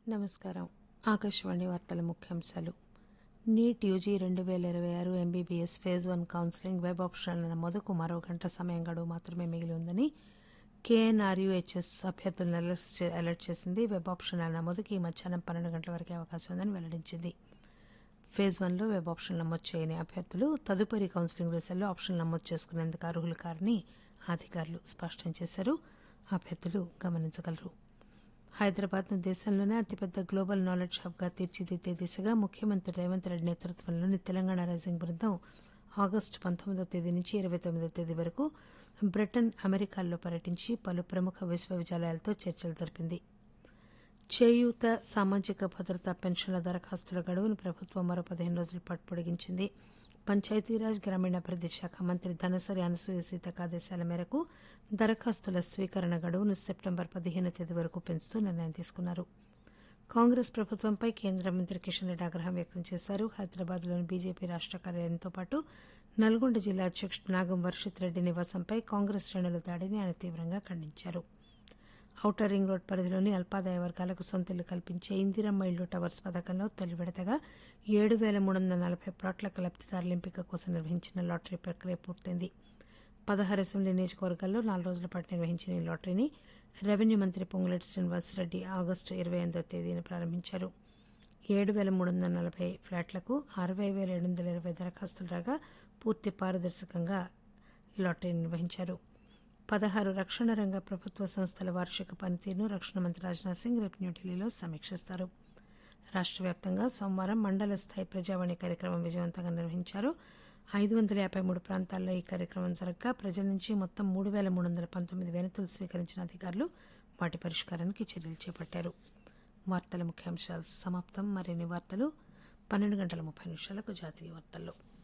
నమస్కారం ఆకాశవాణి వార్తల ముఖ్యాంశాలు నీట్ యూజీ రెండు పేల ఇరవై ఆరు MBBS phase one counselling web ఆప్షన్ల నమోదుకు మరో గంట సమయం గడువు మాత్రమే మిగిలి ఉందని కేఎన్ఆర్యుహెచ్ఎస్ అభ్యర్థులను అలర్ట్ చే- అలర్ట్ చేసింది వెబ్ ఆప్షన్ల నమోదుకి ఈ మధ్యాహ్నం పన్నెండు గంటల వరకే అవకాశం ఉందని వెల్లడించింది ఫేజ్ వన్లో వెబ్ ఆప్షన్ నమోదు చేయని అభ్యర్థులు తదుపరి కౌన్సిలింగ్ దశల్లో ఆప్షన్ నమోదు చేసుకునేందుకు అర్హులు కారని అధికారులు స్పష్టం చేశారు అభ్యర్థులు గమనించగలరు హైదరాబాద్ను దేశంలోనే అతిపెద్ద గ్లోబల్ నాలెడ్జ్ హబ్గా తీర్చిదిద్దే దిశగా ముఖ్యమంత్రి రేవంత్ రెడ్డి నేతృత్వంలోని తెలంగాణ రైజింగ్ బృందం ఆగస్టు పంతొమ్మిదో తేదీ నుంచి ఇరవై తొమ్మిదో తేదీ వరకు బ్రిటన్ అమెరికాల్లో పర్యటించి పలు ప్రముఖ విశ్వవిద్యాలయాలతో చర్చలు జరిపింది చేయూత సామాజిక భద్రత పెన్షన్ల దరఖాస్తుల గడువును ప్రభుత్వం మరో పదిహేను రోజుల పాటు పొడిగించింది పంచాయతీరాజ్ గ్రామీణాభివృద్ది శాఖ మంత్రి ధనసరి అనసూయ సీతక ఆదేశాల మేరకు దరఖాస్తుల స్వీకరణ గడువును సెప్టెంబర్ పదిహేను తేదీ వరకు పెంచుతూ నిర్ణయం తీసుకున్నారు కాంగ్రెస్ ప్రభుత్వంపై కేంద్ర మంత్రి కిషన్ రెడ్డి ఆగ్రహం వ్యక్తం చేశారు హైదరాబాద్లోని బీజేపీ రాష్ట కార్యాలయంతో పాటు నల్గొండ జిల్లా అధ్యక్షుడు నాగం వర్షిత్ రెడ్డి నివాసంపై కాంగ్రెస్ శ్రేణుల దాడిని ఆయన తీవ్రంగా ఖండించారు ఔటర్ రింగ్ రోడ్ పరిధిలోని అల్పాదాయ వర్గాలకు సొంతిల్లు కల్పించే ఇందిరమ్మ ఇళ్లు టవర్స్ పథకంలో తొలి విడతగా ఏడు పేల మూడు వందల నలభై ప్లాట్ల లబ్దిదారుల ఎంపిక కోసం నిర్వహించిన లాటరీ ప్రక్రియ పూర్తయింది పదహారు అసెంబ్లీ నియోజకవర్గాల్లో నాలుగు రోజుల పాటు నిర్వహించిన ఈ లాటరీని రెవెన్యూ మంత్రి పొంగులేటి శ్రీనివాసరెడ్డి ఆగస్టు ఇరవై ఎనిమిదో తేదీన ప్రారంభించారు ఏడు పేల మూడు వందల నలభై ఫ్లాట్లకు అరవై వేల ఏడు వందల ఇరవై దరఖాస్తులు రాగా పూర్తి పారదర్శకంగా లాటరీ నిర్వహించారు పదహారు రక్షణ రంగ ప్రభుత్వ సంస్థల వార్షిక పనితీరును రక్షణ మంత్రి రాజ్నాథ్ సింగ్ రేపు న్యూఢిల్లీలో సమీక్షిస్తారు రాష్ట్ర వ్యాప్తంగా సోమవారం మండల స్థాయి ప్రజావాణి కార్యక్రమం విజయవంతంగా నిర్వహించారు ఐదు వందల యాభై మూడు ప్రాంతాల్లో ఈ కార్యక్రమం జరగగా ప్రజల నుంచి మొత్తం మూడు వేల మూడు వందల పంతొమ్మిది వినతులు స్వీకరించిన అధికారులు వాటి పరిష్కారానికి చర్యలు చేపట్టారు వార్తల ముఖ్యాంశాలు సమాప్తం మరిన్ని వార్తలు పన్నెండు గంటల ముప్పై నిమిషాలకు జాతీయ వార్తల్లో